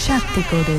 சக்தி கொடு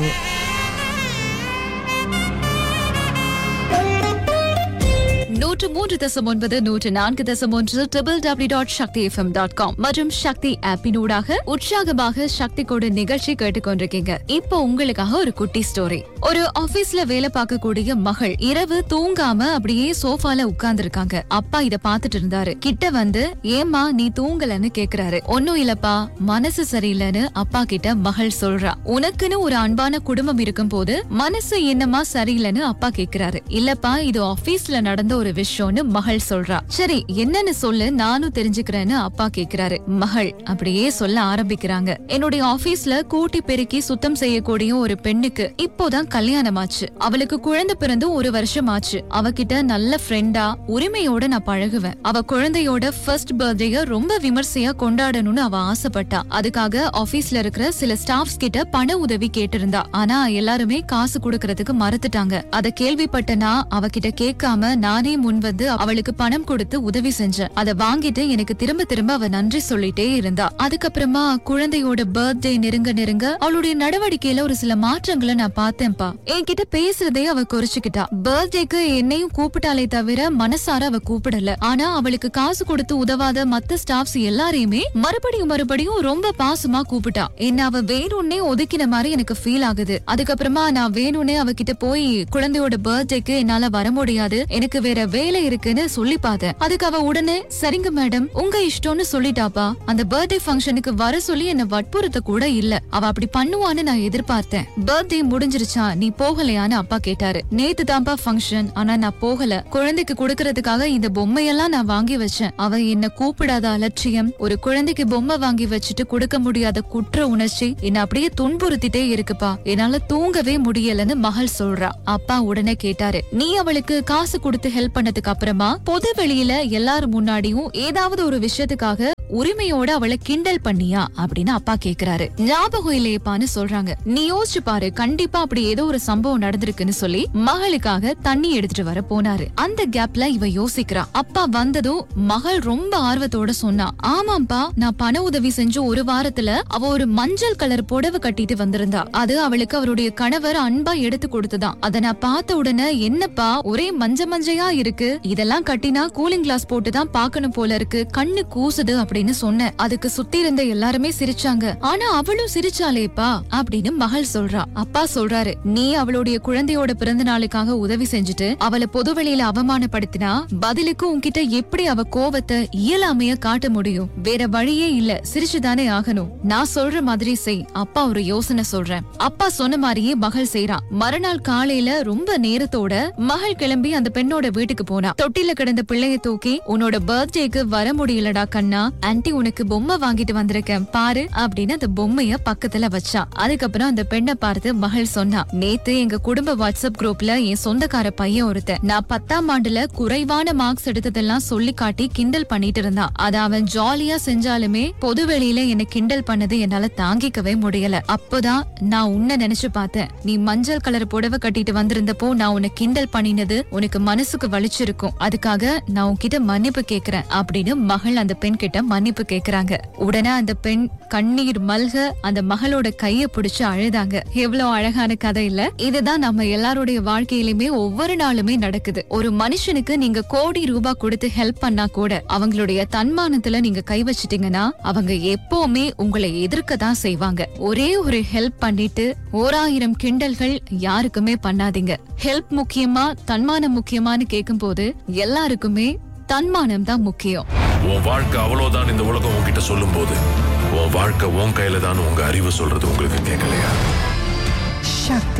நூற்று மூன்று தசம் ஒன்பது நூற்று நான்கு தசம் ஒன்று double W dot Shakthi FM dot com மற்றும் சக்தி ஆப்பினூடாக உற்சாகமாக சக்தி கொடு நிகழ்ச்சி கேட்டுக்கொண்டிருக்கீங்க இப்போ உங்களுக்காக ஒரு குட்டி ஸ்டோரி ஒரு ஆபீஸ்ல வேலை பார்க்கக்கூடிய மகள் இரவு தூங்காம அப்படியே சோஃபால உட்கார்ந்து இருக்காங்க அப்பா இத பாத்துட்டு இருந்தாரு கிட்ட வந்து ஏமா நீ தூங்கலன்னு கேக்குறாரு ஒன்னும் இல்லப்பா மனசு சரியில்லைன்னு அப்பா கிட்ட மகள் சொல்றா உனக்குன்னு ஒரு அன்பான குடும்பம் இருக்கும் போது மனசு என்னமா சரியில்லைன்னு அப்பா கேக்குறாரு இல்லப்பா இது ஆபீஸ்ல நடந்த ஒரு விஷயம்னு மகள் சொல்றா சரி என்னன்னு சொல்லு நானும் தெரிஞ்சுக்கிறேன்னு அப்பா கேக்குறாரு மகள் அப்படியே சொல்ல ஆரம்பிக்கிறாங்க என்னுடைய ஆபீஸ்ல கூட்டி பெருக்கி சுத்தம் செய்யக்கூடிய ஒரு பெண்ணுக்கு இப்போதான் கல்யாணம் ஆச்சு அவளுக்கு குழந்தை பிறந்து ஒரு வருஷம் ஆச்சு அவகிட்ட நல்ல ஃப்ரெண்டா உரிமையோட நான் பழகுவேன் அவ குழந்தையோட ஃபர்ஸ்ட் பர்த்டேய ரொம்ப விமர்சையா கொண்டாடணும்னு அவ ஆசைப்பட்டா அதுக்காக ஆபீஸ்ல இருக்கிற சில ஸ்டாஃப்ஸ் கிட்ட பண உதவி கேட்டிருந்தா ஆனா எல்லாருமே காசு கொடுக்கறதுக்கு மறுத்துட்டாங்க அத கேள்விப்பட்ட நான் அவகிட்ட கேட்காம நானே முன் வந்து அவளுக்கு பணம் கொடுத்து உதவி செஞ்சேன் அத வாங்கிட்டு எனக்கு திரும்ப திரும்ப அவ நன்றி சொல்லிட்டே இருந்தா அதுக்கப்புறமா குழந்தையோட பர்த்டே நெருங்க நெருங்க அவளுடைய நடவடிக்கையில ஒரு சில மாற்றங்களை நான் பார்த்தேன்ப்பா என்கிட்ட பேசுறதே அவ குறைச்சுக்கிட்டா பர்த்டேக்கு என்னையும் கூப்பிட்டாலே தவிர மனசார அவ கூப்பிடல ஆனா அவளுக்கு காசு கொடுத்து உதவாத மத்த ஸ்டாஃப்ஸ் எல்லாரையுமே மறுபடியும் மறுபடியும் ரொம்ப பாசமா கூப்பிட்டா என்ன அவ வேணும்னே ஒதுக்கின மாதிரி எனக்கு ஃபீல் ஆகுது அதுக்கப்புறமா நான் வேணும்னே அவகிட்ட போய் குழந்தையோட பர்த்டேக்கு என்னால வர முடியாது எனக்கு வேற வேலை இருக்குன்னு சொல்லி பார்த்தேன் அதுக்கு அவ உடனே சரிங்க மேடம் உங்க இஷ்டம்னு சொல்லிட்டாப்பா அந்த பர்த்டே ஃபங்க்ஷனுக்கு வர சொல்லி என்ன வற்புறுத்த கூட இல்ல அவ அப்படி பண்ணுவான்னு நான் எதிர்பார்த்தேன் பர்த்டே முடிஞ்சிருச்சா நீ போகலையான்னு அப்பா கேட்டாரு நேத்து தான்ப்பா ஃபங்க்ஷன் ஆனா நான் போகல குழந்தைக்கு கொடுக்கறதுக்காக இந்த பொம்மையெல்லாம் நான் வாங்கி வச்சேன் அவ என்ன கூப்பிடாத அலட்சியம் ஒரு குழந்தைக்கு பொம்மை வாங்கி வச்சுட்டு கொடுக்க முடியாத குற்ற உணர்ச்சி என்ன அப்படியே துன்புறுத்திட்டே இருக்குப்பா என்னால தூங்கவே முடியலன்னு மகள் சொல்றா அப்பா உடனே கேட்டாரு நீ அவளுக்கு காசு கொடுத்து ஹெல்ப் பண்ணதுக்கு அப்புறமா பொது வெளியில எல்லாரும் முன்னாடியும் ஏதாவது ஒரு விஷயத்துக்காக உரிமையோட அவளை கிண்டல் பண்ணியா அப்படின்னு அப்பா கேக்குறாரு ஞாபகம் இல்லையப்பான்னு சொல்றாங்க நீ யோசிச்சு பாரு கண்டிப்பா அப்படி ஏதோ ஒரு சம்பவம் நடந்திருக்குன்னு சொல்லி மகளுக்காக தண்ணி எடுத்துட்டு வர போனாரு அந்த கேப்ல இவ யோசிக்கிறா அப்பா வந்ததும் மகள் ரொம்ப ஆர்வத்தோட சொன்னா ஆமாப்பா நான் பண உதவி செஞ்சு ஒரு வாரத்துல அவ ஒரு மஞ்சள் கலர் புடவை கட்டிட்டு வந்திருந்தா அது அவளுக்கு அவருடைய கணவர் அன்பா எடுத்து கொடுத்துதான் அத நான் பார்த்த உடனே என்னப்பா ஒரே மஞ்ச மஞ்சையா இருக்கு இதெல்லாம் கட்டினா கூலிங் கிளாஸ் போட்டுதான் பார்க்கணும் போல இருக்கு கண்ணு கூசுது அப்படின்னு சொன்னேன் அதுக்கு சுத்தி இருந்த எல்லாருமே சிரிச்சாங்க ஆனா அவளும் சிரிச்சாலேப்பா அப்படின்னு மகள் சொல்றா அப்பா சொல்றாரு நீ அவளுடைய குழந்தையோட பிறந்த நாளுக்காக உதவி செஞ்சுட்டு அவளை பொதுவெளியில அவமானப்படுத்தினா பதிலுக்கு உன்கிட்ட எப்படி அவ கோவத்தை இயலாமைய காட்ட முடியும் வேற வழியே இல்ல சிரிச்சுதானே ஆகணும் நான் சொல்ற மாதிரி செய் அப்பா ஒரு யோசனை சொல்றேன் அப்பா சொன்ன மாதிரியே மகள் செய்றா மறுநாள் காலையில ரொம்ப நேரத்தோட மகள் கிளம்பி அந்த பெண்ணோட வீட்டுக்கு போனா தொட்டில கிடந்த பிள்ளைய தூக்கி உன்னோட பர்த்டேக்கு வர முடியலடா கண்ணா ஆன்ட்டி உனக்கு பொம்மை வாங்கிட்டு வந்திருக்கேன் பாரு அப்படின்னு அந்த பொம்மைய பக்கத்துல வச்சா அதுக்கப்புறம் அந்த பெண்ணை பார்த்து மகள் சொன்னா நேத்து எங்க குடும்ப வாட்ஸ்அப் குரூப்ல என் சொந்தக்கார பையன் ஒருத்தன் நான் பத்தாம் ஆண்டுல குறைவான மார்க்ஸ் எடுத்ததெல்லாம் சொல்லி காட்டி கிண்டல் பண்ணிட்டு இருந்தான் அத அவன் ஜாலியா செஞ்சாலுமே பொது வெளியில என்ன கிண்டல் பண்ணது என்னால தாங்கிக்கவே முடியல அப்போதான் நான் உன்னை நினைச்சு பார்த்தேன் நீ மஞ்சள் கலர் புடவை கட்டிட்டு வந்திருந்தப்போ நான் உன்னை கிண்டல் பண்ணினது உனக்கு மனசுக்கு வலிச்சிருக்கும் அதுக்காக நான் உன்கிட்ட மன்னிப்பு கேக்குறேன் அப்படின்னு மகள் அந்த பெண் கிட்ட மன்னிப்பு கேக்குறாங்க உடனே அந்த பெண் கண்ணீர் மல்க அந்த மகளோட கைய பிடிச்சு அழுதாங்க எவ்வளவு அழகான கதை இல்ல இதுதான் நம்ம எல்லாருடைய வாழ்க்கையிலுமே ஒவ்வொரு நாளுமே நடக்குது ஒரு மனுஷனுக்கு நீங்க கோடி ரூபாய் கொடுத்து ஹெல்ப் பண்ணா கூட அவங்களுடைய தன்மானத்துல நீங்க கை வச்சிட்டீங்கன்னா அவங்க எப்பவுமே உங்களை எதிர்க்க தான் செய்வாங்க ஒரே ஒரு ஹெல்ப் பண்ணிட்டு ஓராயிரம் கிண்டல்கள் யாருக்குமே பண்ணாதீங்க ஹெல்ப் முக்கியமா தன்மானம் முக்கியமான்னு கேக்கும்போது எல்லாருக்குமே தன்மானம் தான் முக்கியம் உன் வாழ்க்கை அவ்வளவுதான் இந்த உலகம் உன்கிட்ட சொல்லும்போது உன் வாழ்க்கை உன் கையில தான் உங்க அறிவு சொல்றது உங்களுக்கு கேட்கலையா சக்தி